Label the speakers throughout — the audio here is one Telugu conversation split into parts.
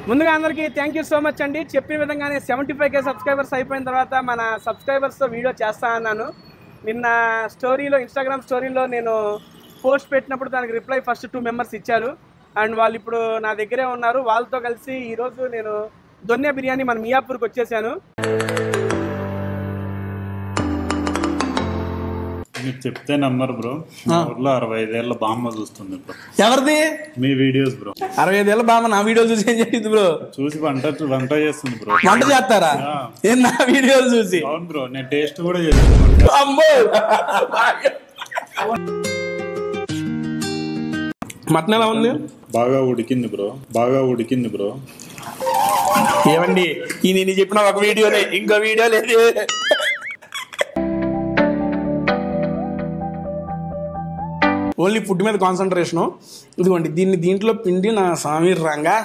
Speaker 1: ముందుగా అందరికీ థ్యాంక్ యూ సో మచ్ అండి చెప్పిన విధంగానే సెవెంటీ ఫైవ్ కే సబ్స్క్రైబర్స్ అయిపోయిన తర్వాత మన సబ్స్క్రైబర్స్తో వీడియో చేస్తా అన్నాను నిన్న స్టోరీలో ఇన్స్టాగ్రామ్ స్టోరీలో నేను పోస్ట్ పెట్టినప్పుడు దానికి రిప్లై ఫస్ట్ టూ మెంబర్స్ ఇచ్చారు అండ్ వాళ్ళు ఇప్పుడు నా దగ్గరే ఉన్నారు వాళ్ళతో కలిసి ఈరోజు నేను దొన్నె బిర్యానీ మన మియాపూర్కి వచ్చేసాను
Speaker 2: మీకు చెప్తే నమ్మరు బ్రో మా ఊర్లో అరవై ఐదేళ్ల బామ్మ చూస్తుంది బ్రో
Speaker 1: ఎవరిది
Speaker 2: మీ వీడియోస్ బ్రో
Speaker 1: అరవై ఐదేళ్ళ బామ్మ నా వీడియో చూసి ఏం చేసింది బ్రో
Speaker 2: చూసి వంట వంట చేస్తుంది బ్రో
Speaker 1: వంట చేస్తారా ఏం నా వీడియోలు చూసి
Speaker 2: అవును బ్రో నేను టేస్ట్ కూడా చేస్తాను
Speaker 1: అమ్మో మటన్ ఎలా ఉంది
Speaker 2: బాగా ఉడికింది బ్రో బాగా ఉడికింది బ్రో
Speaker 1: ఏమండి ఈ నేను చెప్పిన ఒక వీడియోనే ఇంకో వీడియో లేదు ఓన్లీ ఫుడ్ మీద కాన్సన్ట్రేషను ఇదిగోండి దీన్ని దీంట్లో పిండి నా స్వామి రంగా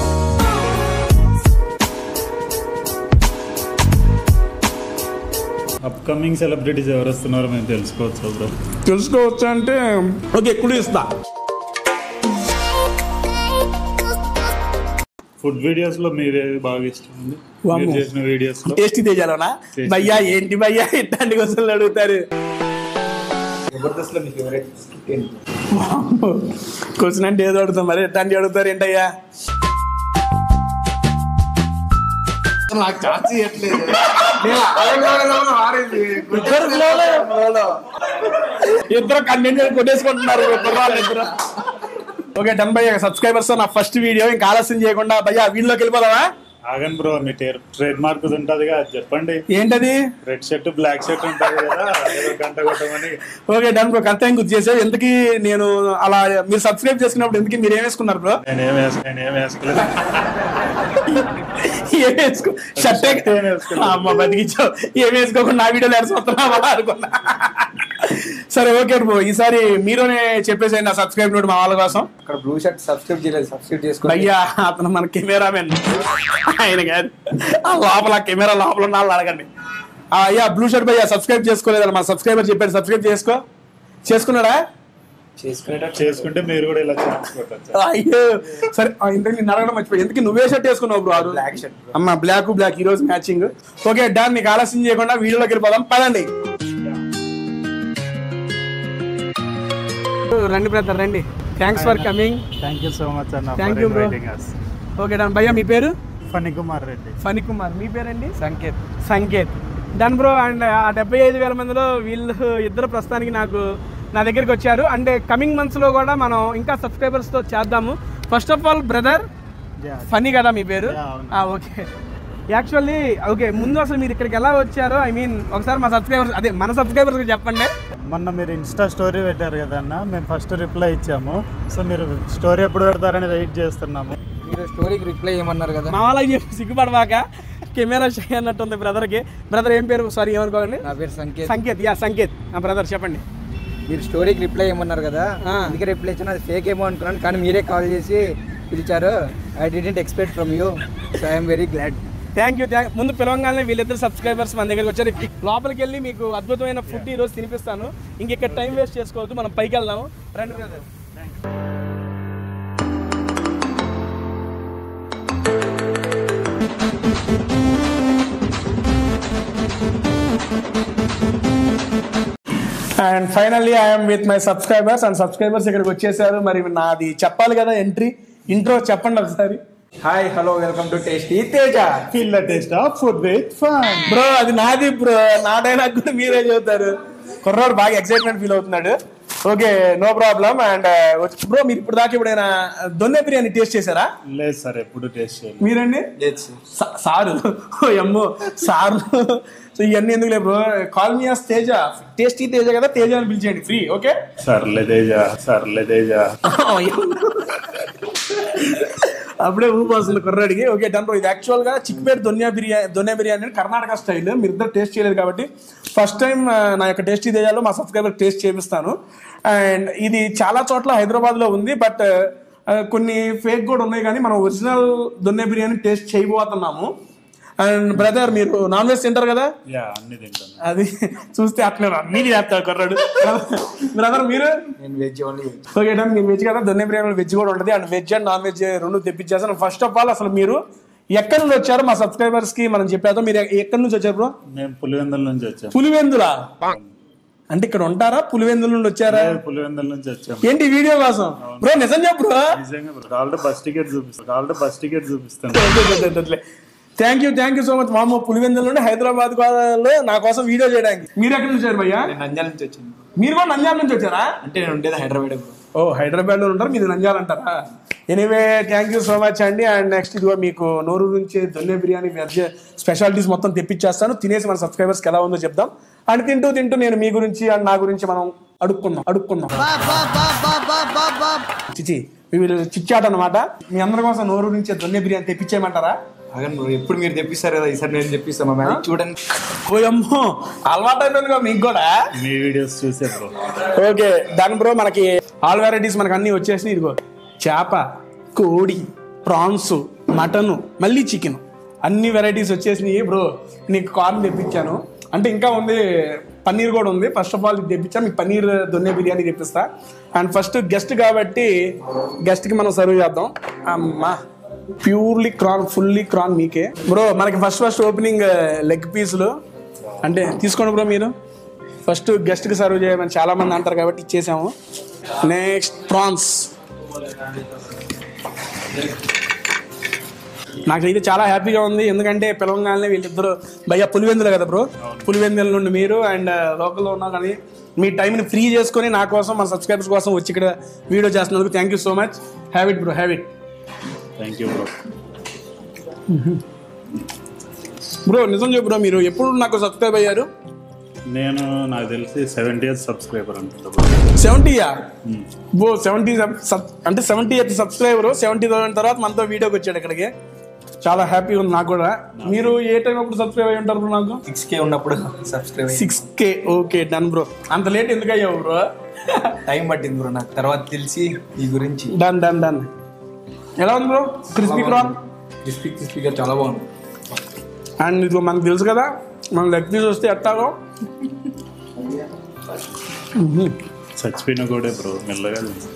Speaker 2: అప్కమింగ్ సెలబ్రిటీస్ ఎవరు వస్తున్నారో మేము తెలుసుకోవచ్చు బ్రో
Speaker 1: తెలుసుకోవచ్చు అంటే ఓకే ఎక్కువ ఇస్తా
Speaker 2: ఫుడ్ వీడియోస్ లో మీరేది బాగా ఇష్టం ఉంది మీరు
Speaker 1: వామ్మో.
Speaker 2: చేసిన వీడియోస్ లో
Speaker 1: టేస్టీ తేజాలోనా
Speaker 2: Tasty.
Speaker 1: భయ్యా ఏంటి భయ్యా ఇట్లాంటి క్వశ్చన్లు అడుగుతారు
Speaker 3: జబర్దస్త్ లో మీ ఫేవరెట్ స్కిట్ ఏంటి
Speaker 1: క్వశ్చన్ అంటే ఏదో అడుగుతాం మరి ఎట్లాంటి అడుగుతారు ఏంటయ్యా
Speaker 3: నాకు ఛాన్స్ ఇవ్వట్లేదు నేను తెలంగాణలో మారింది
Speaker 1: ఇద్దరు ఫ్లోలో. ఇద్దరు కంటెంట్ కొట్టేసుకుంటున్నారు కుర్రాళ్ళు ఇద్దరు ఓకే డన్ భయ్య సబ్స్క్రైబర్స్ నా ఫస్ట్ వీడియో ఇంకా ఆలస్యం చేయకుండా భయ్యా వీడియోకి వెళ్ళిపోదామా
Speaker 2: ఆగన్ బ్రో మీ ట్రేడ్ మార్క్ ఉంటదిగా అది చెప్పండి
Speaker 1: ఏంటది
Speaker 2: రెడ్ షర్ట్ బ్లాక్ షర్ట్ ఉంటది కదా అదేదో గంట కొట్టమని
Speaker 1: okay done bro correct time గుర్తు చేసావు ఎందుకు నేను అలా మీరు సబ్స్క్రైబ్ చేసుకున్నప్పుడు ఎందుకు మీరు ఏం వేసుకున్నారు బ్రో
Speaker 2: నేనేం వేసు నేనేం వేసుకోలేదు
Speaker 1: ఏం వేసుకో షర్ట్
Speaker 2: ఏం వేసుకోలేదు.
Speaker 1: అమ్మ బతికించావు ఏం వేసుకోకుండా నా వీడియోలు ఎడసొస్తున్నావా అనుకున్నా సరే ఓకే బ్రో ఈసారి మీరునే చెప్పేసేయండి నా సబ్స్క్రైబ్ నోట్ మా వాళ్ళ కోసం
Speaker 3: అక్కడ బ్లూ షర్ట్ సబ్స్క్రైబ్ చేయలేదు సబ్స్క్రైబ్ చేసుకోండి
Speaker 1: అయ్యా అతను మన కెమెరామెన్ ఆయన కాదు ఆ లోపల కెమెరా లోపల ఉన్న వాళ్ళు అడగండి ఆ, అయ్యా బ్లూ షర్ట్ భయ్యా సబ్స్క్రైబ్ చేసుకోలేదు మా సబ్స్క్రైబర్ చెప్పాడు సబ్స్క్రైబ్ చేసుకో చేసుకున్నాడా
Speaker 3: చేసుకునేటట్టు
Speaker 2: చేసుకుంటే మీరు కూడా ఇలా ఛాన్స్ కొట్టచ్చు
Speaker 1: అయ్యో సరే ఆ, ఇంతకు నేను అడగడం మర్చిపోయి ఎందుకు నువ్వే షర్ట్ వేసుకున్నావు బ్రో ఆరు
Speaker 3: బ్లాక్ షర్ట్
Speaker 1: అమ్మ బ్లాక్ బ్లాక్ ఈ రోజు మ్యాచింగ్ ఓకే డన్ నీకు ఆలస్యం చేయకుండా వీడియోలోకి వెళ్ళిపోదాం పదండి రండి బ్రదర్ రండి thanks for coming
Speaker 2: thank you so much అన్న
Speaker 1: Thank you, bro. Okay done భయ్యా మీ పేరు
Speaker 2: ఫణి కుమార్ రెడ్డి
Speaker 1: ఫణి కుమార్ మీ పేరండి
Speaker 3: Sanket
Speaker 1: Sanket done bro and ఆ డెబ్బై ఐదు వేల మందిలో వీళ్ళు ఇద్దరు ప్రస్తుతానికి నాకు నా దగ్గరికి వచ్చారు అంటే కమింగ్ మంత్స్లో కూడా మనం ఇంకా సబ్స్క్రైబర్స్తో చేద్దాము first of all brother Phani కదా మీ పేరు
Speaker 2: Yeah, అవును.
Speaker 1: ఓకే యాక్చువల్లీ ఓకే ముందు అసలు మీరు ఇక్కడికి ఎలా వచ్చారో ఐ మీన్ ఒకసారి మా సబ్స్క్రైబర్స్ అదే మన సబ్స్క్రైబర్స్ చెప్పండి
Speaker 2: మొన్న మీరు ఇన్స్టా స్టోరీ పెట్టారు కదన్న మేము ఫస్ట్ రిప్లై ఇచ్చాము సో మీరు స్టోరీ ఎప్పుడు పెడతారని వెయిట్ చేస్తున్నాము
Speaker 3: మీరు స్టోరీకి రిప్లై ఏమన్నారు కదా
Speaker 1: మా వాళ్ళకి చెప్పి సిగ్గుపడవాక కెమెరా షై అన్నట్టుంది బ్రదర్కి బ్రదర్ ఏం పేరు సారీ ఏమనుకోకండి
Speaker 3: నా పేరు సంకేత్
Speaker 1: సంకేత్ యా సంకేత్ నా బ్రదర్ చెప్పండి
Speaker 3: మీరు స్టోరీకి రిప్లై ఏమన్నారు కదా
Speaker 1: ఆ.
Speaker 3: అందుకే రిప్లై ఇచ్చిన అది ఫేక్ ఏమో అనుకున్నాను కానీ మీరే కాల్ చేసి పిలిచారు I didn't expect from you so I'm very glad
Speaker 1: thank you thank ముందు పిలవంగానే వీళ్ళిద్దరు సబ్స్క్రైబర్స్ మన దగ్గరికి వచ్చారు లోపలికి వెళ్ళి మీకు అద్భుతమైన ఫుడ్ ఈరోజు తినిపిస్తాను ఇంక ఇక్కడ టైం వేస్ట్ చేసుకోవద్దు మనం పైకి వెళ్దాము రండి brother and finally I'm with my subscribers and subscribers ఇక్కడికి వచ్చేసారు మరి నాది చెప్పాలి కదా ఎంట్రీ ఇంట్రో చెప్పండి ఒకసారి
Speaker 3: hi hello welcome to tasty Teja
Speaker 2: feel the taste of food with fun
Speaker 1: bro అది నాది బ్రో నా డైలాగ్ కూడా మీరే చెబుతారు కుర్రాడు బాగా ఎక్సైట్మెంట్ ఫీల్ అవుతున్నాడు okay no problem and bro మీరు ఇప్పుడు దాకా ఎప్పుడైనా దొన్నె బిర్యానీ టేస్ట్ చేశారా
Speaker 2: లేదు సార్ ఎప్పుడు టేస్ట్ చేయలేదు
Speaker 1: మీరండి
Speaker 3: లేదు సార్
Speaker 1: సా- సారు ఓ అమ్మో సార్లు సో ఇవన్నీ ఎందుకు లేదు bro call me as Teja tasty Teja కదా తేజ అని పిలిచేయండి ఫ్రీ ఓకే
Speaker 2: సర్లే తేజ సర్లే తేజ
Speaker 1: అప్పుడే ఊపు వస్తుంది కుర్రాడికి ఓకే డన్ బ్రో ఇది యాక్చువల్ గా చిక్పేట్ దొన్యా బిర్యానీ దొన్యా బిర్యానీ అని కర్ణాటక స్టైల్ మీరు ఇద్దరు టేస్ట్ చేయలేదు కాబట్టి ఫస్ట్ టైం నా యొక్క టేస్ట్ ఇదేయాలో మా సబ్స్క్రైబర్ టేస్ట్ చేపిస్తాను అండ్ ఇది చాలా చోట్ల హైదరాబాద్ లో ఉంది బట్ కొన్ని ఫేక్ కూడా ఉన్నాయి కానీ మనం ఒరిజినల్ దొన్నె బిర్యానీ టేస్ట్ చేయబోతున్నాము అండ్ బ్రదర్ మీరు నాన్ వెజ్ తింటారు కదా
Speaker 2: యా అన్ని తింటాను
Speaker 1: అది చూస్తే అట్లే అన్ని చేస్తారు కుర్రాడు బ్రదర్ మీరు
Speaker 3: నేను veg only veg
Speaker 1: okay done మీరు వెజ్ కదా దొన్నె బిర్యానీ వెజ్ కూడా ఉంటుంది and veg and non veg రెండు తెప్పించేస్తాను ఫస్ట్ ఆఫ్ ఆల్ అసలు మీరు ఎక్కడి నుంచి వచ్చారు మా సబ్స్క్రైబర్స్ కి మనం చెప్పేద్దాం మీరు ఎ- ఎక్కడి నుంచి వచ్చారు బ్రో
Speaker 2: మేము పులివెందుల నుంచి వచ్చాం
Speaker 1: పులివెందులా అంటే ఇక్కడ ఉంటారా పులివెందుల నుండి వచ్చారా
Speaker 2: పులివెందుల నుంచి వచ్చాం
Speaker 1: ఏంటి ఈ వీడియో కోసం బ్రో నిజం చెప్పు బ్రో
Speaker 2: నిజంగా కావాలంటే బస్ టికెట్ చూపిస్తాను కావాలంటే బస్ టికెట్ చూపిస్తాను
Speaker 1: thank you thank you so much మామ పులివెందుల నుండి హైదరాబాద్ లో నా కోసం వీడియో చేయడానికి మీరు ఎక్కడి నుంచి వచ్చారు భయ్యా
Speaker 3: నేను నంద్యాల నుంచి వచ్చింది
Speaker 1: మీరు కూడా నంద్యాల నుంచి వచ్చారా
Speaker 3: అంటే నేను ఉండేది హైదరాబాద్ బ్రో
Speaker 1: ఓ హైదరాబాద్ లో ఉంటారు మీరు నంద్యాల అంటారా anyway thank you so much అండి అండ్ నెక్స్ట్ ఇదిగో మీకు నోరు నుంచి దొన్నె బిర్యానీ వెజ్ స్పెషాలిటీస్ మొత్తం తెప్పించేస్తాను తినేసి మన సబ్స్క్రైబర్స్కి ఎలా ఉందో చెప్దాం అండ్ తింటూ తింటూ నేను మీ గురించి అండ్ నా గురించి మనం అడుక్కుందాం అడుక్కుందాం చిచి వీళ్ళు చిచ్చాట అనమాట మీ అందరి కోసం నోరు నుంచి దొన్నె బిర్యానీ తెప్పించేయమంటారా
Speaker 3: అగన్ బ్రో ఎప్పుడు మీరు తెప్పిస్తారు కదా ఈసారి నేను తెప్పిస్తాను మా మ్యారేజ్ చూడండి
Speaker 1: ఓయమ్మో అలవాటు అయిపోయిందిగా మీకు కూడా
Speaker 2: మీ వీడియోస్ చూసే బ్రో
Speaker 1: ఓకే దాని బ్రో మనకి ఆల్ వెరైటీస్ మనకి అన్ని వచ్చేసినాయి ఇదిగో చేప కోడి ప్రాన్స్ మటన్ మళ్ళీ చికెన్ అన్ని వెరైటీస్ వచ్చేసినాయి బ్రో నీకు కార్న్ తెప్పించాను అంటే ఇంకా ఉంది పన్నీర్ కూడా ఉంది ఫస్ట్ ఆఫ్ ఆల్ ఇది తెప్పించాను మీకు పన్నీర్ దొన్నె బిర్యానీ తెప్పిస్తా అండ్ ఫస్ట్ గెస్ట్ కాబట్టి గెస్ట్కి మనం సర్వ్ చేద్దాం అమ్మా ప్యూర్లీ క్రాన్ ఫుల్లీ క్రాన్ మీకే బ్రో మనకి ఫస్ట్ ఫస్ట్ ఓపెనింగ్ లెగ్ పీసులు అంటే తీసుకోండి బ్రో మీరు ఫస్ట్ గెస్ట్కి సర్వ్ చేయమని చాలా మంది అంటారు కాబట్టి ఇచ్చేసాము నెక్స్ట్ ప్రాన్స్ నాకైతే చాలా హ్యాపీగా ఉంది ఎందుకంటే పిలవగానే వీళ్ళిద్దరు భయ్య పులివెందులు కదా బ్రో పులివెందుల నుండి మీరు అండ్ లోకల్లో ఉన్నా కానీ మీ టైంని ఫ్రీ చేసుకొని నా కోసం మన సబ్స్క్రైబర్స్ కోసం వచ్చి ఇక్కడ వీడియో చేస్తున్నందుకు thank you so much have it bro have it
Speaker 2: thank you bro
Speaker 1: bro నిజం చెప్పు బ్రో మీరు ఎప్పుడు నాకు సబ్స్క్రైబ్ అయ్యారు
Speaker 2: నేను నాకు తెలిసి సెవెంటీ ఇయర్స్ సబ్స్క్రైబర్ అనుకుంటా bro.
Speaker 1: సెవెంటీయా బో సెవెంటీ అంటే seventy eighth subscriber seventy thousand తర్వాత మనతో వీడియోకి వచ్చాడు ఇక్కడికి చాలా హ్యాపీగా ఉంది నాకు కూడా మీరు ఏ టైం అప్పుడు సబ్స్క్రైబ్ అయ్యి ఉంటారు బ్రో నాకు
Speaker 3: సిక్స్ కే ఉన్నప్పుడు subscribe
Speaker 1: six K okay done bro అంత లేట్ ఎందుకు అయ్యావు బ్రో
Speaker 3: టైం పట్టింది బ్రో నాకు తర్వాత తెలిసి ఈ గురించి
Speaker 1: డన్ డన్ డన్ ఎలా ఉంది బ్రో క్రిస్పీ క్రాన్
Speaker 3: క్రిస్పీ క్రిస్పీగా చాలా బాగుంది
Speaker 1: అండ్ ఇది మనకు తెలుసు కదా మన లెగ్ పీస్ వస్తే ఎట్టాగో
Speaker 2: చచ్చిపోయిన కూడా బ్రో మెల్లగా తిను.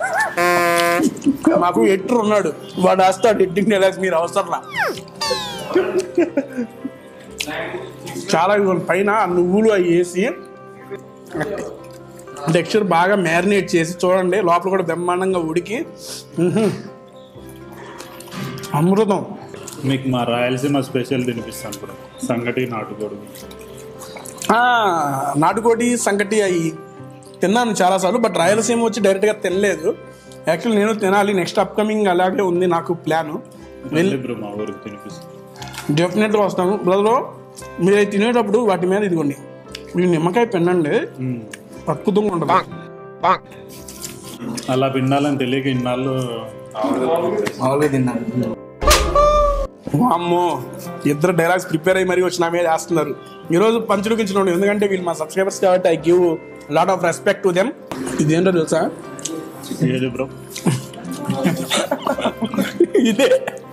Speaker 1: మాకు ఎట్టర్ ఉన్నాడు వాడు వేస్తాడు ఎడ్డింగ్ డైలాగ్స్ మీరు అవసరంలా చాలా ఇదిగో పైన ఆ నువ్వులు అవి వేసి టెక్స్చర్ బాగా మ్యారినేట్ చేసి చూడండి లోపల కూడా బ్రహ్మాండంగా ఉడికి ఉహుం. అమృతం
Speaker 2: మీకు మా రాయలసీమ స్పెషల్ తినిపిస్తాను బ్రో సంగటి నాటుకోడు
Speaker 1: ఆ, నాటుకోటి సంకటి అవి తిన్నాను చాలాసార్లు బట్ రాయలసీమ వచ్చి డైరెక్ట్గా తినలేదు యాక్చువల్లీ నేను తినాలి నెక్స్ట్ అప్కమింగ్ అలాగే ఉంది నాకు ప్లాన్
Speaker 2: వెళ్ళి బ్రో మా ఊరికి తినిపిస్తాను
Speaker 1: డెఫినెట్గా వస్తాను బ్రదర్ మీరు అవి తినేటప్పుడు వాటి మీద ఇదిగోండి ఈ నిమ్మకాయ పెన్నండి అద్భుతంగా ఉంటుంది
Speaker 2: అలా పిండాలని తెలియక ఇన్నాళ్ళు
Speaker 3: మామూలుగా తిన్నాను
Speaker 1: అమ్మో ఇద్దరు డైలాగ్స్ ప్రిపేర్ అయ్యి మరీ వచ్చి నా మీద వేస్తున్నారు ఈరోజు పంచుడుకించిన ఎందుకంటే వీళ్ళు మా సబ్స్క్రైబర్స్ కాబట్టి I give lot of respect to them ఇదేంటో తెలుసా
Speaker 2: ఏది బ్రో
Speaker 1: ఇదే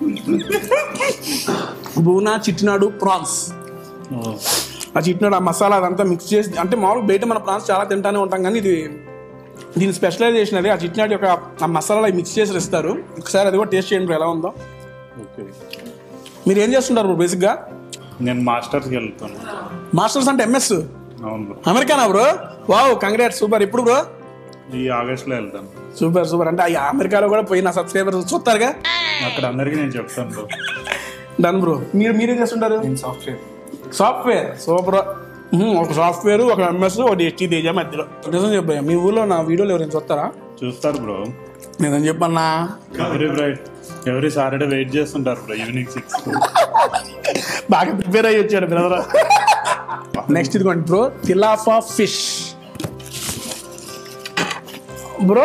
Speaker 1: బూనా చిట్టినాడు ప్రాన్స్ ఆ చిట్టినాడు ఆ మసాలా అదంతా మిక్స్ చేసి అంటే మామూలు బయట మన ప్రాన్స్ చాలా తింటానే ఉంటాం కానీ ఇది దీని స్పెషలైజేషన్ అది ఆ చిట్టినాడు యొక్క ఆ మసాలా మిక్స్ చేసి ఇస్తారు ఒకసారి అది కూడా టేస్ట్ చేయండి bro, ఎలా ఉందో
Speaker 2: ఓకే
Speaker 1: మీరు ఏం చేస్తుంటారు బేసిక్గా
Speaker 2: నేను మాస్టర్స్కి వెళ్తాను
Speaker 1: మాస్టర్స్ అంటే ఎంఎస్
Speaker 2: అవును బ్రో
Speaker 1: అమెరికానా బ్రో వావ్ కంగ్రాట్ సూపర్ ఇప్పుడు బ్రో
Speaker 2: ఈ ఆగస్ట్లో వెళ్తాను
Speaker 1: సూపర్ సూపర్ అంటే ఆ అమెరికాలో కూడా పోయి నా సబ్స్క్రైబర్స్ చూస్తారుగా
Speaker 2: అక్కడ అందరికీ నేను చెప్తాను బ్రో
Speaker 1: డన్ బ్రో మీరు మీరేం చేస్తుంటారు
Speaker 3: నేను సాఫ్ట్వేర్
Speaker 1: సాఫ్ట్వేర్ సూపర్ ఉహుం, ఒక సాఫ్ట్వేర్ ఒక ఎంఎస్ ఒక ఎస్టీ తేజ మధ్యలో నిజం చెప్పయ్యా మీ ఊర్లో నా వీడియోలు ఎవరైనా చూస్తారా
Speaker 2: చూస్తారు బ్రో
Speaker 1: నిజం చెప్పన్నా
Speaker 2: every bright every Saturday wait చేస్తుంటారు బ్రో ఈవినింగ్ సిక్స్
Speaker 1: బాగా ప్రిపేర్ అయ్యి వచ్చాడు బ్రదర్ నెక్స్ట్ ఇదిగోండి bro tilapia fish bro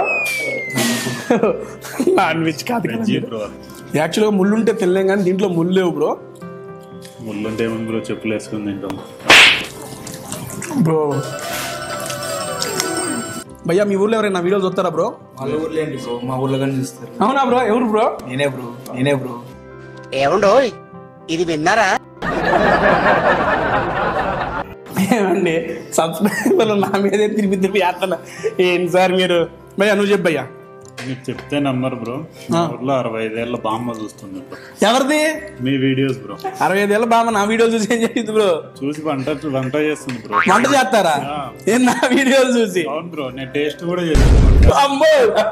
Speaker 1: non veg కాదు కదా
Speaker 2: వెజ్ బ్రో
Speaker 1: యాక్చువల్గా ముళ్ళు ఉంటే తినలేం కానీ దీంట్లో ముళ్ళు లేవు బ్రో
Speaker 2: ముళ్ళుంటే ఏమని బ్రో చెప్పులు వేసుకుని తింటాం
Speaker 1: బ్రో భయ్యా మీ ఊర్లో ఎవరైనా వీడియోలు చూస్తారా బ్రో
Speaker 3: వాళ్ళ ఊర్లో ఏంటి బ్రో మా ఊర్లో కానీ చూస్తారు
Speaker 1: అవునా బ్రో ఎవరు బ్రో
Speaker 3: నేనే బ్రో నేనే బ్రో
Speaker 4: ఏమండోయ్ ఇది విన్నారా
Speaker 1: ఏమండి సబ్స్క్రైబర్లు నా మీదే తిరిగి తిరిగి వేస్తాను ఏంటి సార్ మీరు భయ్యా నువ్వు చెప్పు భయ్యా
Speaker 2: మీరు చెప్తే నమ్మరు బ్రో మా ఊర్లో అరవై ఐదేళ్ళ బామ్మ చూస్తుంది బ్రో
Speaker 1: ఎవరిది
Speaker 2: మీ వీడియోస్ బ్రో
Speaker 1: అరవై ఐదేళ్ళ బామ్మ నా వీడియోలు చూసి ఏం చేసింది బ్రో
Speaker 2: చూసి వంట వంట చేస్తుంది బ్రో
Speaker 1: వంట చేస్తారా ఏం నా వీడియోలు చూసి
Speaker 2: అవును బ్రో నేను టేస్ట్ కూడా చేస్తాను
Speaker 1: అమ్మో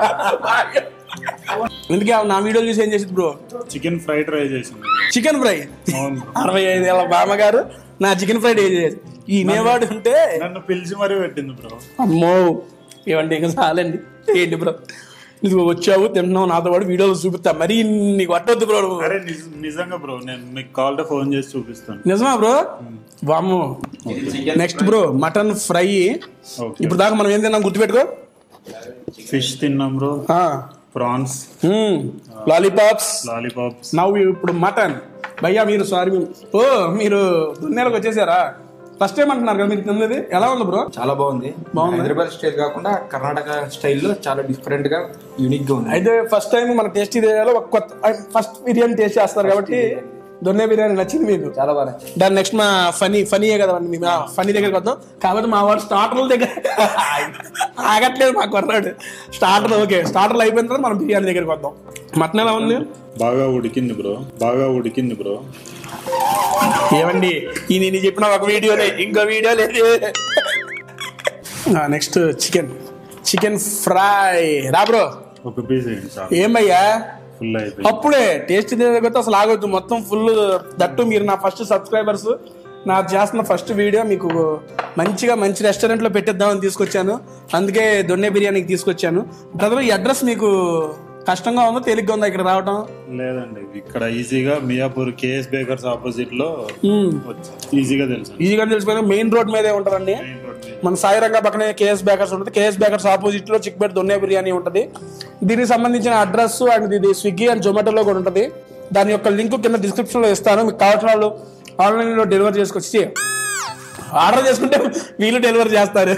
Speaker 1: ఎందుకే నా వీడియోలు చూసి ఏం చేసింది బ్రో
Speaker 2: చికెన్ ఫ్రైడ్ రైస్ చేసింది
Speaker 1: చికెన్ ఫ్రై
Speaker 2: అవును బ్రో
Speaker 1: అరవై ఐదేళ్ళ బామ్మగారు నా చికెన్ ఫ్రైడ్ ఏం చేసి ఈ నేవాడు ఉంటే
Speaker 2: నన్ను పిలిచి మరీ పెట్టింది బ్రో
Speaker 1: అమ్మో ఏమంటే ఇంకా చాలండి ఏంటి బ్రో నువ్వు వచ్చావు తింటున్నావు నాతో పాటు వీడియోలు చూపిస్తా మరి నీకు కొట్టొద్దు బ్రో నువ్వు.
Speaker 2: అరే నిజ- నిజంగా బ్రో నేను మీకు కాల్ ఫోన్ చేసి చూపిస్తాను
Speaker 1: నిజమా బ్రో వాము next bro mutton fry
Speaker 2: okay
Speaker 1: ఇప్పుడు దాకా మనం ఏం తిన్నాం గుర్తుపెట్టుకో
Speaker 2: ఫిష్ తిన్నాం బ్రో ప్రాన్స్
Speaker 1: లాలీపాప్స్
Speaker 2: లాలీపాప్స్
Speaker 1: నవ్వు ఇప్పుడు మటన్ భయ్యా మీరు సారీ ఓ మీరు దున్నేలకు వచ్చేసారా ఫస్ట్ టైం అంటున్నారు కదా మీరు తిన్నది ఎలా ఉంది బ్రో
Speaker 3: చాలా బాగుంది
Speaker 1: బాగుంది.
Speaker 3: హైదరాబాద్ స్టైల్ కాకుండా కర్ణాటక స్టైల్లో చాలా డిఫరెంట్ గా యూనిక్ గా ఉంది
Speaker 1: అయితే ఫస్ట్ టైం మన టేస్ట్ ఏరియాలో ఒక కొత్త ఫస్ట్ బిర్యానీ టేస్ట్ చేస్తారు కాబట్టి దొన్నే బిర్యానీ నచ్చింది మీకు
Speaker 3: చాలా బాగా నచ్చింది
Speaker 1: దాని నెక్స్ట్ మా ఫనీ ఫనీయే కదా మేము ఫనీ దగ్గరికి వద్దాం కాబట్టి మా వాడు స్టార్టర్ల దగ్గర ఆగట్లేదు మా కుర్రాడు స్టార్టర్ ఓకే స్టార్టర్లు అయిపోయిన తర్వాత మనం బిర్యానీ దగ్గరికి వద్దాం మటన్ ఎలా ఉంది
Speaker 2: బాగా ఉడికింది బ్రో బాగా ఉడికింది బ్రో
Speaker 1: ఏమండి ఈ నేను చెప్పిన ఒక వీడియోనే ఇంకో వీడియో లేదు నెక్స్ట్ చికెన్ చికెన్ ఫ్రై రా బ్రో
Speaker 2: ఒక పీస్ వేయండి చాలు
Speaker 1: ఏమయ్యా
Speaker 2: ఫుల్ అయిపోయింది
Speaker 1: అప్పుడే టేస్ట్ తినకపోతే అసలు ఆగొద్దు మొత్తం ఫుల్ దట్టు మీరు నా ఫస్ట్ సబ్స్క్రైబర్స్ నా చేస్తున్న ఫస్ట్ వీడియో మీకు మంచిగా మంచి రెస్టారెంట్లో పెట్టిద్దామని తీసుకొచ్చాను అందుకే దొన్నె బిర్యానీకి తీసుకొచ్చాను బ్రదర్ ఈ అడ్రస్ మీకు కష్టంగా ఉందో తేలిగ్గా ఉందా ఇక్కడ రావటం
Speaker 2: లేదండి ఇక్కడ ఈజీగా మియాపూర్ కేఎస్ బేకర్స్ ఆపోజిట్ లో వచ్చి- ఈజీగా తెలుసు
Speaker 1: ఈజీగా తెలిసిపోయిన మెయిన్ రోడ్ మీదే ఉంటుందండి
Speaker 2: మెయిన్ రోడ్ మీద.
Speaker 1: మన సాయిరంగా పక్కనే కేఎస్ బేకర్స్ ఉంటుంది కేఎస్ బేకర్స్ ఆపోజిట్ లో చిక్పేట దొన్నే బిర్యానీ ఉంటుంది దీనికి సంబంధించిన అడ్రస్ అండ్ ఇది స్విగ్గీ అండ్ జొమాటోలో కూడా ఉంటుంది దాని యొక్క లింక్ కింద డిస్క్రిప్షన్ లో ఇస్తాను మీకు కావాల్సిన వాళ్ళు ఆన్లైన్ లో డెలివరీ చేసుకొచ్చి ఆర్డర్ చేసుకుంటే వీళ్ళు డెలివరీ చేస్తారు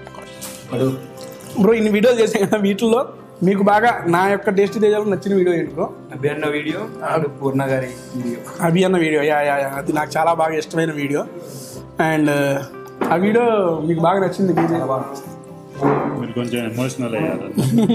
Speaker 1: బ్రో ఇన్ని వీడియోలు చేసాం కదా వీటిల్లో మీకు బాగా నా యొక్క టేస్ట్ తేజాలో నచ్చిన వీడియో ఏంటి బ్రో
Speaker 3: అభియన్న వీడియో అండ్ పూర్ణ గారి వీడియో
Speaker 1: అభి అన్న వీడియో యా యా యా అది నాకు చాలా బాగా ఇష్టమైన వీడియో అండ్ ఆ వీడియో మీకు బాగా నచ్చింది వీడియో
Speaker 2: మీరు కొంచెం ఎమోషనల్ అయ్యారు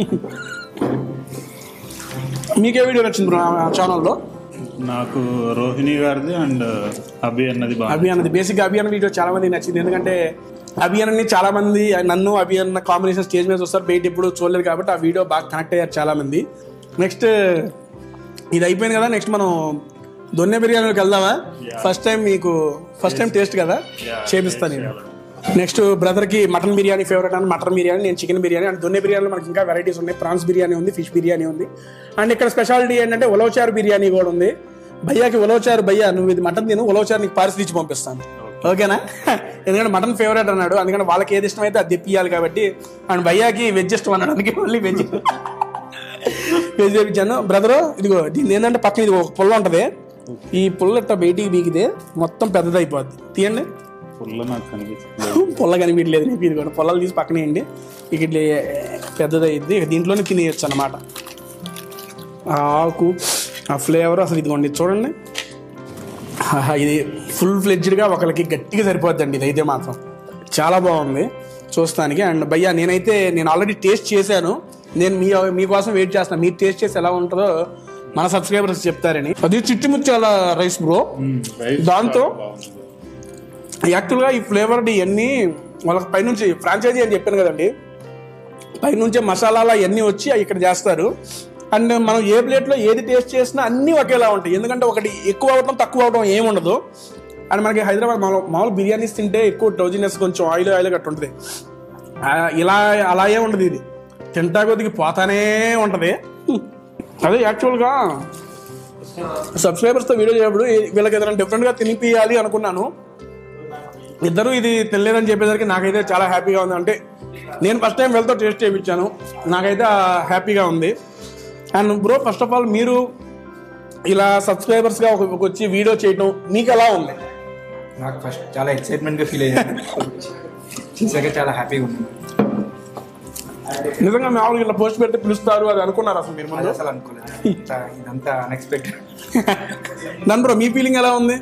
Speaker 1: మీకే వీడియో నచ్చింది బ్రో ఆ ఛానల్లో
Speaker 2: నాకు రోహిణి గారిది అండ్ అభి అన్నది బాగా
Speaker 1: అభి అన్నది బేసిక్గా అభి అన్న వీడియో చాలా మందికి నచ్చింది ఎందుకంటే అభి అన్నని చాలా మంది నన్ను అభి అన్న కాంబినేషన్ స్టేజ్ మీద చూస్తారు బయట ఎప్పుడు చూడలేదు కాబట్టి ఆ వీడియో బాగా కనెక్ట్ అయ్యారు చాలా మంది నెక్స్ట్ ఇది అయిపోయింది కదా నెక్స్ట్ మనం దొన్నె బిర్యానీకి వెళ్దామా ఫస్ట్ టైం మీకు ఫస్ట్ టైం టేస్ట్ కదా చేపిస్తాను నేను నెక్స్ట్ బ్రదర్కి మటన్ బిర్యానీ ఫేవరెట్ అని మటన్ బిర్యానీ నేను చికెన్ బిర్యానీ అండ్ దొన్నె బిర్యానీలో మనకి ఇంకా వెరైటీస్ ఉన్నాయి ప్రాన్స్ బిర్యానీ ఉంది ఫిష్ బిర్యానీ ఉంది అండ్ ఇక్కడ స్పెషాలిటీ ఏంటంటే ఉలవచారు బిర్యానీ కూడా ఉంది భయ్యాకి ఉలవచారు భయ్యా నువ్వు ఇది మటన్ తిను ఉలవచారు నీకు పార్సిల్ ఇచ్చి పంపిస్తాను ఓకేనా ఎందుకంటే మటన్ ఫేవరెట్ అన్నాడు అందుకని వాళ్ళకి ఏది ఇష్టమైతే అది తెప్పియాలి కాబట్టి అండ్ భయ్యాకి వెజ్ ఇష్టం అనడానికి మళ్ళీ వెజ్ వెజ్ తెప్పించాను బ్రదరు ఇదిగో దీన్ని ఏంటంటే పక్కన ఇది ఒక పుల్ల ఉంటుంది ఈ పుల్ల ఇట్ట బయటికి బీగితే మొత్తం పెద్దదైపోద్ది తీయండి
Speaker 2: ఫుల్ నాకు కనిపిస్తుంది
Speaker 1: పొల్ల కనిపించలేదు నీకు ఇది కూడా పొలాలు తీసి పక్కనే వేయండి ఇక ఇట్లా పెద్దదయ్యింది ఇక దీంట్లోనే తినేయచ్చు అనమాట ఆకు ఆ ఫ్లేవర్ అసలు ఇదిగోండి చూడండి ఆహా, ఇది ఫుల్ ఫ్లెడ్జ్డ్గా ఒకరికి గట్టిగా సరిపోద్దండి ఇది అయితే మాత్రం చాలా బాగుంది చూస్తానికి అండ్ భయ్యా నేనైతే నేను ఆల్రెడీ టేస్ట్ చేశాను నేను మీ మీకోసం వెయిట్ చేస్తాను మీరు టేస్ట్ చేసి ఎలా ఉంటుందో మన సబ్స్క్రైబర్స్ చెప్తారని అది చిట్టిముచ్చాల రైస్ బ్రో
Speaker 2: రైస్
Speaker 1: దాంతో
Speaker 2: బాగుంది.
Speaker 1: యాక్చువల్గా ఈ ఫ్లేవర్ ఇవన్నీ వాళ్ళకి పైనుంచి ఫ్రాంచైజీ అని చెప్పాను కదండి పైనుంచే మసాలాలు అవన్నీ వచ్చి ఇక్కడ చేస్తారు అండ్ మనం ఏ ప్లేట్లో ఏది టేస్ట్ చేసినా అన్నీ ఒకేలా ఉంటాయి ఎందుకంటే ఒకటి ఎక్కువ అవడం తక్కువ అవడం ఏమి ఉండదు అండ్ మనకి హైదరాబాద్ మామూలు మామూలు బిర్యానీస్ తింటే ఎక్కువ టౌజినెస్ కొంచెం ఆయిల్ ఆయిల్ గట్టు ఉంటుంది ఆ, ఇలా అలా ఏ ఉండదు ఇది తింటా కొద్దికి పోతానే ఉంటుంది అదే యాక్చువల్గా సబ్స్క్రైబర్స్తో వీడియో చేయప్పుడు వీళ్ళకి ఏదైనా డిఫరెంట్గా తినిపియాలి అనుకున్నాను ఇద్దరు ఇది తెలియదని చెప్పేసరికి నాకైతే చాలా హ్యాపీగా ఉంది అంటే నేను ఫస్ట్ టైం వెళ్తే టేస్ట్ చేయించాను నాకైతే హ్యాపీగా ఉంది and bro first of all మీరు ఇలా సబ్స్క్రైబర్స్గా ఒక ఒక వచ్చి వీడియో చేయటం మీకు ఎలా ఉంది
Speaker 3: నాకు ఫస్ట్ చాలా ఎక్సైట్మెంట్ గా ఫీల్ అయ్యాను చూసాక చాలా హ్యాపీగా ఉంది
Speaker 1: నిజంగా మామూలుగా ఇలా పోస్ట్ పెడితే పిలుస్తారు అది అనుకున్నారు అసలు మీరు
Speaker 3: అది
Speaker 1: ముందు
Speaker 3: అసలు అనుకోలేదు ఇంత- ఇదంతా అన్ఎక్స్పెక్టెడ్
Speaker 1: నన్ను బ్రో మీ ఫీలింగ్ ఎలా ఉంది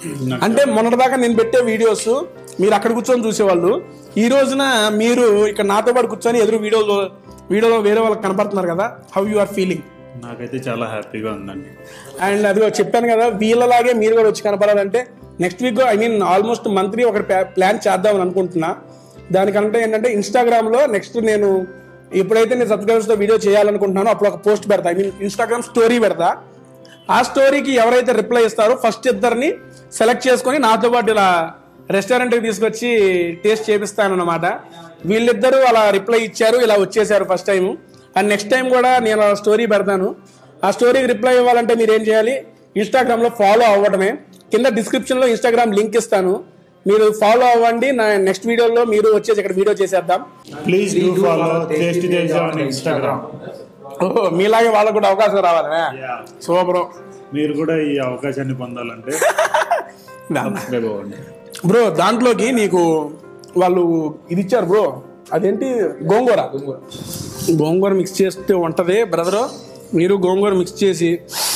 Speaker 1: అంటే మొన్నటిదాకా నేను పెట్టే వీడియోస్ మీరు అక్కడ కూర్చొని చూసేవాళ్ళు ఈ రోజున మీరు ఇక్కడ నాతో పాటు కూర్చొని ఎదురు వీడియోలో వీడియోలో వేరే వాళ్ళకి కనపడుతున్నారు కదా హౌ యు ఆర్ ఫీలింగ్
Speaker 2: నాకైతే చాలా హ్యాపీగా ఉందండి
Speaker 1: అండ్ అదిగో చెప్పాను కదా వీళ్ళలాగే మీరు కూడా వచ్చి కనపడాలంటే next week I mean almost monthly ఒక ప్లాన్ చేద్దామని అనుకుంటున్నా దానికంటే ఏంటంటే ఇన్స్టాగ్రామ్లో నెక్స్ట్ నేను ఎప్పుడైతే నేను సబ్స్క్రైబర్స్తో వీడియో చేయాలనుకుంటున్నానో అప్పుడు ఒక పోస్ట్ పెడతా ఐ మీన్ ఇన్స్టాగ్రామ్ స్టోరీ పెడతా ఆ స్టోరీకి ఎవరైతే రిప్లై ఇస్తారో ఫస్ట్ ఇద్దరిని సెలెక్ట్ చేసుకొని నాతో పాటు ఇలా రెస్టారెంట్కి తీసుకొచ్చి టేస్ట్ చేపిస్తానన్నమాట వీళ్ళిద్దరూ అలా రిప్లై ఇచ్చారు ఇలా వచ్చేసారు first time and next time కూడా నేను ఆ స్టోరీ పెడతాను ఆ స్టోరీకి రిప్లై ఇవ్వాలంటే మీరు ఏం చేయాలి ఇన్స్టాగ్రామ్లో ఫాలో అవ్వడమే కింద డిస్క్రిప్షన్లో ఇన్స్టాగ్రామ్ లింక్ ఇస్తాను మీరు ఫాలో అవ్వండి నా నెక్స్ట్ వీడియోలో మీరు వచ్చేసి ఇక్కడ వీడియో చేసేద్దాం
Speaker 2: please do follow tasty Teja on Instagram
Speaker 1: ఓహో మీలాగే వాళ్ళకు కూడా అవకాశం రావాలనే సూపర్
Speaker 2: మీరు కూడా ఈ అవకాశాన్ని పొందాలంటే సబ్స్క్రైబ్ అవ్వండి
Speaker 1: బ్రో దాంట్లోకి నీకు వాళ్ళు ఇది ఇచ్చారు బ్రో అదేంటి గోంగూర గోంగూర మిక్స్ చేస్తే ఉంటది బ్రదరు మీరు గోంగూర మిక్స్ చేసి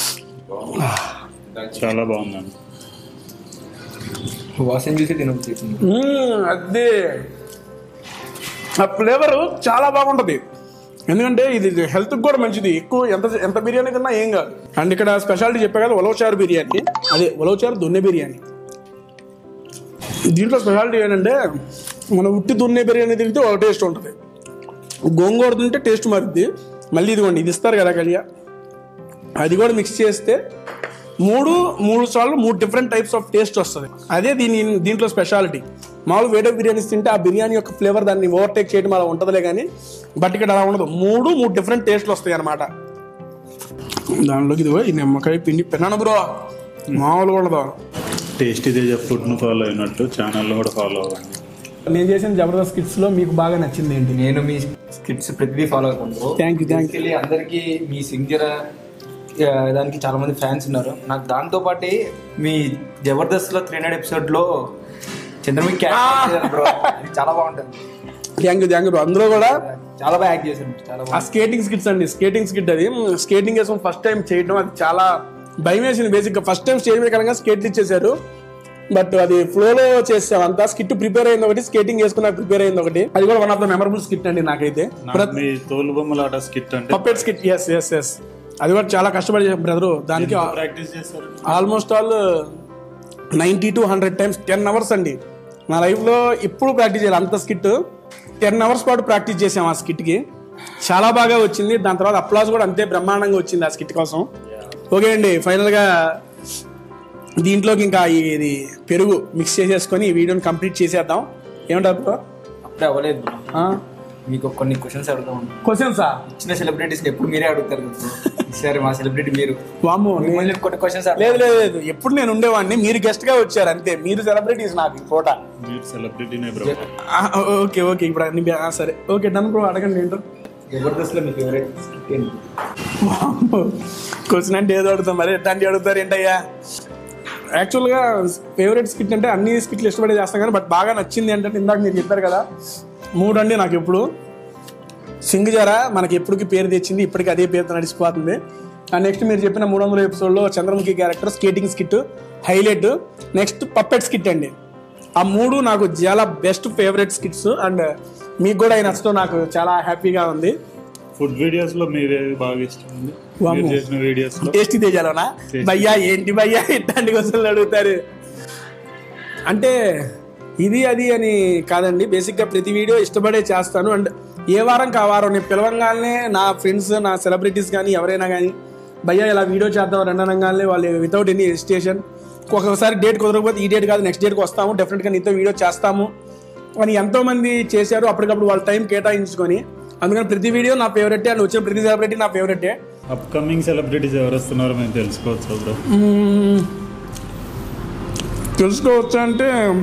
Speaker 2: చాలా బాగుందండి
Speaker 3: వాసన చూసి తినవచ్చు
Speaker 1: మ్మ్, అదే ఆ ఫ్లేవర్ చాలా బాగుంటది ఎందుకంటే ఇది హెల్త్ కూడా మంచిది ఎక్కువ ఎంత ఎంత బిర్యానీ తిన్నా ఏం కాదు అండ్ ఇక్కడ స్పెషాలిటీ చెప్పా కదా ఉలవచారు బిర్యానీ అదే ఉలవచారు దొన్నె బిర్యానీ దీంట్లో స్పెషాలిటీ ఏంటంటే మన ఉట్టి దొన్నె బిర్యానీ తింటే ఒక టేస్ట్ ఉంటుంది గోంగూర తింటే టేస్ట్ మారుద్ది మళ్ళీ ఇదిగోండి ఇది ఇస్తారు కదా కలియా అది కూడా మిక్స్ చేస్తే మూడు మూడు సార్లు మూడు డిఫరెంట్ టైప్స్ ఆఫ్ టేస్ట్ వస్తుంది అదే దీని దీంట్లో స్పెషాలిటీ మామూలు వేరే బిర్యానీస్ తింటే ఆ బిర్యానీ యొక్క ఫ్లేవర్ దాన్ని ఓవర్టేక్ చేయడం అలా ఉంటుందిలే కానీ బట్ ఇక్కడ అలా ఉండదు మూడు మూడు డిఫరెంట్ టేస్ట్లు వస్తాయి అనమాట దానిలోకి ఇదిగో ఈ నిమ్మకాయ పిండి పెన్నాను బ్రో మామూలుగా ఉండదు
Speaker 2: టేస్టీ తేజ ఫుడ్ను ఫాలో అయినట్టు ఛానల్లో కూడా ఫాలో అవ్వండి
Speaker 1: నేను చేసిన జబర్దస్త్ కిట్స్ లో మీకు బాగా నచ్చింది ఏంటి
Speaker 3: నేను మీ స్కిట్స్ ప్రతిదీ ఫాలో అవుతాను
Speaker 1: Thank you, thank you.
Speaker 3: Basically అందరికీ మీ సింగర్ దానికి చాలా మంది ఫ్యాన్స్ ఉన్నారు నాకు దాంతో పాటే మీ జబర్దస్త్ లో త్రీ హండ్రెడ్ ఎపిసోడ్ లో చంద్రముఖి క్యారెక్టర్ చేశారు bro. అది చాలా బాగుంటుంది
Speaker 1: థ్యాంక్ యూ థ్యాంక్ యూ అందులో కూడా
Speaker 3: చాలా బాగా యాక్ట్ చేశారు చాలా
Speaker 1: ఆ
Speaker 3: బాగా
Speaker 1: స్కేటింగ్ స్కిట్స్ అండి స్కేటింగ్ స్కిట్ అది స్కేటింగ్ వేసుకుని ఫస్ట్ టైం చేయడం అది చాలా భయం వేసింది బేసిక్ గా ఫస్ట్ టైం స్టేజ్ మీద కనుక స్కేట్లు ఇచ్చేసారు బట్ అది ఫ్లోలో చేసాం అంతా స్కిట్ ప్రిపేర్ అయింది ఒకటి స్కేటింగ్ వేసుకున్న ప్రిపేర్ అయింది ఒకటి అది కూడా one of the memorable skit అండి నాకైతే
Speaker 2: నాకు మీ తోలు బొమ్మలాట స్కిట్ అంటే
Speaker 1: puppet skit yes yes yes అది కూడా చాలా కష్టపడి చేసాం బ్రదర్ దానికి
Speaker 2: ప్రాక్టీస్ చేస్తారు
Speaker 1: almost all ninety to hundred times ten hours అండి నా లైఫ్లో ఎప్పుడు ప్రాక్టీస్ చేయాలి అంత స్కిట్ టెన్ అవర్స్ పాటు ప్రాక్టీస్ చేసాం ఆ స్కిట్కి చాలా బాగా వచ్చింది దాని తర్వాత అప్లాస్ కూడా అంతే బ్రహ్మాండంగా వచ్చింది ఆ స్కిట్ కోసం ఓకే అండి ఫైనల్గా దీంట్లోకి ఇంకా ఈ- ఇది పెరుగు మిక్స్ చేసేసుకొని ఈ వీడియోని కంప్లీట్ చేసేద్దాం ఏమంటారు బ్రో
Speaker 3: అప్పుడే అవ్వలేదు bro. మీకు కొన్ని క్వశ్చన్స్ అడుగుతాం
Speaker 1: క్వశ్చన్సా
Speaker 3: ఇచ్చిన సెలబ్రిటీస్ ఎప్పుడు మీరే అడుగుతారు కదా సరే మా సెలబ్రిటీ మీరు
Speaker 1: వాము
Speaker 3: మిమ్మల్ని కొన్ని క్వశ్చన్స్
Speaker 1: లేదు లేదు లేదు ఎప్పుడు నేను ఉండేవాడిని మీరు గెస్ట్ గా వచ్చారు అంతే మీరు సెలబ్రిటీస్ నాకు ఈ పూట
Speaker 2: మీరు సెలబ్రిటీనే బ్రో
Speaker 1: ఆ, ఓకే ఓకే ఇప్పుడు అన్ని బ్యా- ఆ, సరే ఓకే డన్ బ్రో అడగండి ఏంటో
Speaker 3: జబర్దస్త్ లో మీ ఫేవరెట్ ఏంటి
Speaker 1: క్వశ్చన్ అంటే ఏదో అడుగుతాం మరి ఎట్లాంటి అడుగుతారు ఏంటయ్యా యాక్చువల్గా ఫేవరెట్ స్కిట్ అంటే అన్ని స్కిట్లు ఇష్టపడే చేస్తాం కానీ బట్ బాగా నచ్చింది ఏంటంటే ఇందాక మీరు చెప్పారు కదా మూడు అండి నాకు ఎప్పుడు సింగ్ జరా మనకి ఎప్పటికి పేరు తెచ్చింది ఇప్పటికి అదే పేరుతో నడిచిపోతుంది అండ్ నెక్స్ట్ మీరు చెప్పిన మూడు వందల ఎపిసోడ్లో Chandramukhi character skating skit highlight next puppet skit అండి ఆ మూడు నాకు చాలా బెస్ట్ ఫేవరెట్ స్కిట్స్ అండ్ మీకు కూడా అవి నచ్చడం నాకు చాలా హ్యాపీగా ఉంది
Speaker 2: ఫుడ్ వీడియోస్ లో మీరే బాగా ఇష్టం ఉంది
Speaker 1: వామ్మో.
Speaker 2: మీరు చేసిన వీడియోస్ లో
Speaker 1: టేస్టీ తేజాలోనా
Speaker 2: Tasty.
Speaker 1: భయ్యా ఏంటి భయ్యా ఇట్లాంటి క్వశ్చన్లు అడుగుతారు అంటే ఇది అది అని కాదండి బేసిక్గా ప్రతి వీడియో ఇష్టపడే చేస్తాను అండ్ ఏ వారం కా వారం నేను పిలవంగానే నా ఫ్రెండ్స్ నా సెలబ్రిటీస్ కానీ ఎవరైనా కానీ భయ్యా ఇలా వీడియో చేద్దాం రెండనగానే వాళ్ళు వితౌట్ ఎనీ హెసిటేషన్ ఒక్కొక్కసారి డేట్ కుదరకపోతే ఈ డేట్ కాదు నెక్స్ట్ డేట్కి వస్తాము డెఫినెట్గా నీతో వీడియో చేస్తాము అని ఎంతోమంది చేశారు అప్పటికప్పుడు వాళ్ళ టైం కేటాయించుకొని అందుకని ప్రతి వీడియో నా ఫేవరెట్ అండ్ వచ్చిన ప్రతి సెలబ్రిటీ నా ఫేవరెటే
Speaker 2: అప్కమింగ్ సెలబ్రిటీస్ ఎవరు వస్తున్నారో మేము తెలుసుకోవచ్చు బ్రో
Speaker 1: మ్మ్. తెలుసుకోవచ్చా అంటే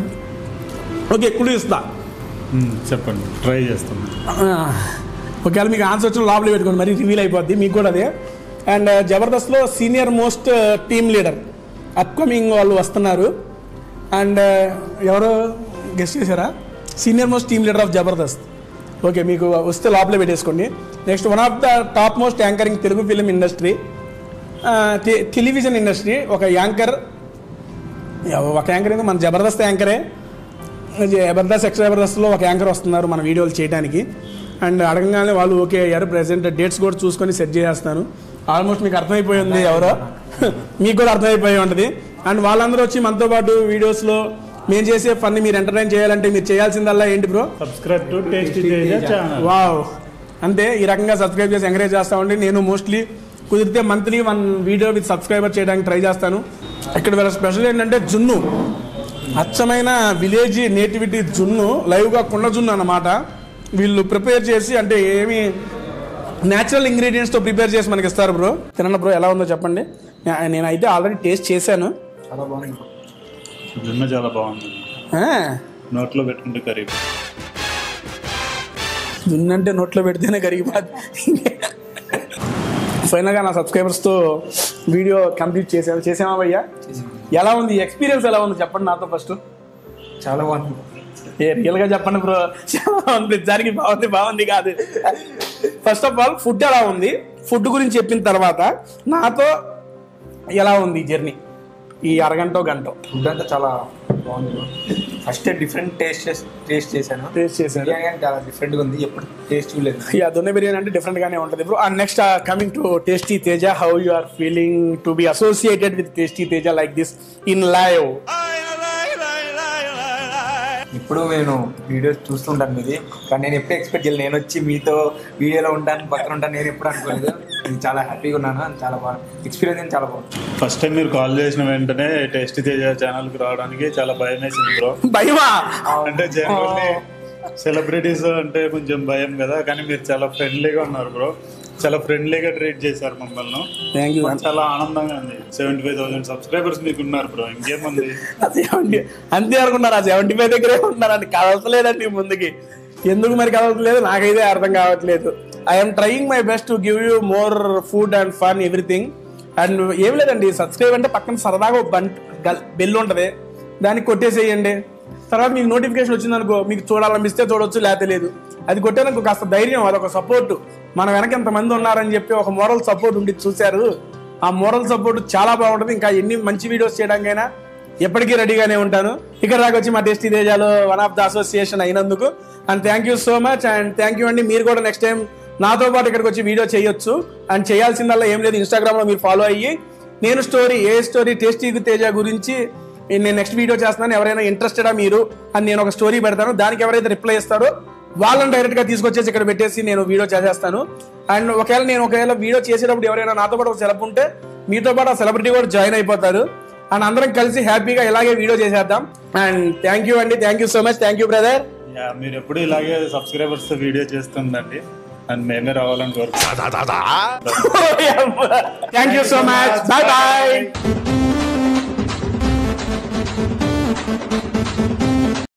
Speaker 1: ఓకే క్లూ ఇస్తా
Speaker 2: మ్మ్, చెప్పండి ట్రై చేస్తాం
Speaker 1: ఆ, ఒకవేళ మీకు ఆన్సర్ వచ్చిన లోపల పెట్టుకోండి మరి రివీల్ అయిపోద్ది మీకు కూడా అదే అండ్ జబర్దస్త్లో senior most team leader upcoming వాళ్ళు వస్తున్నారు అండ్ ఎవరు గెస్ట్ చేశారా senior most team leader of Jabardasth okay మీకు వస్తే లోపలే పెట్టేసుకోండి next one of the top most anchoring Telugu film industry television industry ఒక యాంకర్ ఒక యాంకర్ ఏంది మన జబర్దస్త్ యాంకరే జబర్దస్త్ ఎక్స్ట్రా జబర్దస్త్లో ఒక యాంకర్ వస్తున్నారు మన వీడియోలు చేయడానికి అండ్ అడగగానే వాళ్ళు ఓకే అయ్యారు ప్రెసెంట్ డేట్స్ కూడా చూసుకొని సెట్ చేసేస్తాను ఆల్మోస్ట్ మీకు అర్థమైపోయింది ఎవరో మీకు కూడా అర్థమైపోయి ఉంటుంది అండ్ వాళ్ళందరూ వచ్చి మనతో పాటు వీడియోస్లో మేము చేసే ఫన్ని మీరు ఎంటర్టైన్ చేయాలంటే మీరు చేయాల్సిందల్లా ఏంటి bro
Speaker 2: subscribe to tasty Teja channel
Speaker 1: wow అంతే ఈ రకంగా సబ్స్క్రైబ్ చేసి ఎంకరేజ్ చేస్తా ఉండి నేను మోస్ట్లీ కుదిరితే monthly one video with subscriber చేయడానికి ట్రై చేస్తాను ఇక్కడ వీళ్ళ స్పెషల్ ఏంటంటే జున్ను అచ్చమైన విలేజ్ నేటివిటీ జున్ను లైవ్గా కుండ జున్ను అన్నమాట వీళ్ళు ప్రిపేర్ చేసి అంటే ఏమి న్యాచురల్ ఇంగ్రీడియంట్స్తో ప్రిపేర్ చేసి మనకి ఇస్తారు బ్రో తినండి బ్రో ఎలా ఉందో చెప్పండి నే- నేనైతే ఆల్రెడీ టేస్ట్ చేశాను
Speaker 3: చాలా బాగుంది
Speaker 2: జున్ను చాలా బాగుంది
Speaker 1: ఆ,
Speaker 2: నోట్లో పెట్టుకుంటే కర్రీ
Speaker 1: జున్ను అంటే నోట్లో పెడితేనే కరిగిపోద్ది ఫైనల్గా నా సబ్స్క్రైబర్స్తో వీడియో కంప్లీట్ చేసాను చేసామా భయ్యా ఎలా ఉంది ఎక్స్పీరియన్స్ ఎలా ఉంది చెప్పండి నాతో ఫస్ట్
Speaker 3: చాలా బాగుంది
Speaker 1: ఏ రియల్గా చెప్పండి బ్రో చాలా బాగుంది నిజానికి బాగుంది బాగుంది కాదు ఫస్ట్ ఆఫ్ ఆల్ ఫుడ్ ఎలా ఉంది ఫుడ్ గురించి చెప్పిన తర్వాత నాతో ఎలా ఉంది జర్నీ ఈ అరగంట గంట
Speaker 3: ఫుడ్ అంతా చాలా బాగుంది ఫస్ట్ డిఫరెంట్ టేస్ట్ టేస్ట్ చేశాను
Speaker 1: టేస్ట్ చేశాను
Speaker 3: బిర్యానీ అంటే చాలా డిఫరెంట్గా ఉంది ఎప్పుడు టేస్ట్ చూడలేదు
Speaker 1: యా దొన్నె బిర్యానీ అంటే డిఫరెంట్ గానే ఉంటుంది bro and next coming to tasty Teja how you are feeling to be associated with tasty Teja like this in live
Speaker 3: ఇప్పుడు నేను వీడియోస్ చూస్తుంటాను మీది కానీ నేను ఎప్పుడు ఎక్స్పెక్ట్ చేయలేదు నేను వచ్చి మీతో వీడియోలో ఉంటాను పక్కన ఉంటాను నేను ఎప్పుడు అనుకోలేదు నేను చాలా హ్యాపీగా ఉన్నాను చాలా బాగా ఎక్స్పీరియన్స్ చాలా బాగుంది
Speaker 2: ఫస్ట్ టైం మీరు కాల్ చేసిన వెంటనే టేస్టీ తేజ ఛానల్ కి రావడానికి చాలా భయం వేసింది బ్రో
Speaker 1: భయమా
Speaker 2: అంటే జనరల్లీ సెలబ్రిటీస్ అంటే కొంచెం భయం కదా కానీ మీరు చాలా ఫ్రెండ్లీగా ఉన్నారు బ్రో చాలా ఫ్రెండ్లీగా ట్రీట్ చేశారు మమ్మల్ని
Speaker 1: థ్యాంక్ యూ
Speaker 2: మాకు చాలా ఆనందంగా ఉంది సెవెంటీ ఫైవ్ థౌసండ్ సబ్స్క్రైబర్స్ మీకు ఉన్నారు బ్రో ఇంకేముంది
Speaker 1: సెవెంటీ అంతే అనుకున్నారు ఆ సెవెంటీ ఫైవ్ దగ్గరే ఉంటున్నారండి కదలతలేదండి ముందుకి ఎందుకు మరి కదలట్లేదు నాకైతే అర్థం కావట్లేదు I'm trying my best to give you more food and fun everything and ఏం లేదండి సబ్స్క్రైబ్ అంటే పక్కన సరదాగా ఒక బంట్ బెల్ ఉంటుంది దానికి కొట్టేసేయండి తర్వాత మీకు నోటిఫికేషన్ వచ్చిందనుకో మీకు చూడాలనిపిస్తే చూడొచ్చు లేకపోతే లేదు అది కొట్టేందుకు కాస్త ధైర్యం అదొక సపోర్ట్ మన వెనక ఎంతమంది ఉన్నారని చెప్పి ఒక మోరల్ సపోర్ట్ ఉండి చూశారు ఆ మోరల్ సపోర్ట్ చాలా బాగుంటుంది ఇంకా ఎన్ని మంచి వీడియోస్ చేయడానికైనా ఎప్పటికీ రెడీగానే ఉంటాను ఇక్కడ దాకా వచ్చి మా టెస్టీ తేజాలో వన్ ఆఫ్ ద అసోసియేషన్ అయినందుకు and thank you so much and thank you అండి మీరు కూడా నెక్స్ట్ టైం నాతో పాటు ఇక్కడికి వచ్చి వీడియో చేయొచ్చు అండ్ చేయాల్సిందల్లా ఏం లేదు ఇన్స్టాగ్రామ్ లో మీరు ఫాలో అయ్యి నేను స్టోరీ ఏ స్టోరీ టేస్టీ తేజ గురించి నేను నెక్స్ట్ వీడియో చేస్తున్నాను ఎవరైనా ఇంట్రెస్టెడా మీరు అని నేను ఒక స్టోరీ పెడతాను దానికి ఎవరైతే రిప్లై ఇస్తారో వాళ్ళని డైరెక్ట్ గా తీసుకొచ్చేసి ఇక్కడ పెట్టేసి నేను వీడియో చేసేస్తాను అండ్ ఒకవేళ నేను ఒకవేళ వీడియో చేసేటప్పుడు ఎవరైనా నాతో పాటు ఒక సెలబ్ ఉంటే మీతో పాటు ఆ సెలబ్రిటీ కూడా జాయిన్ అయిపోతారు అండ్ అందరం కలిసి హ్యాపీగా ఇలాగే వీడియో చేసేద్దాం అండ్ థ్యాంక్ యూ అండి thank you so much thank you brother
Speaker 2: yeah, మీరు ఎప్పుడు ఇలాగే సబ్స్క్రైబర్స్ తో వీడియో చేస్తుండండి అండ్ మేమే రావాలని కోరుకుంటున్నాం
Speaker 1: thank you so much bye bye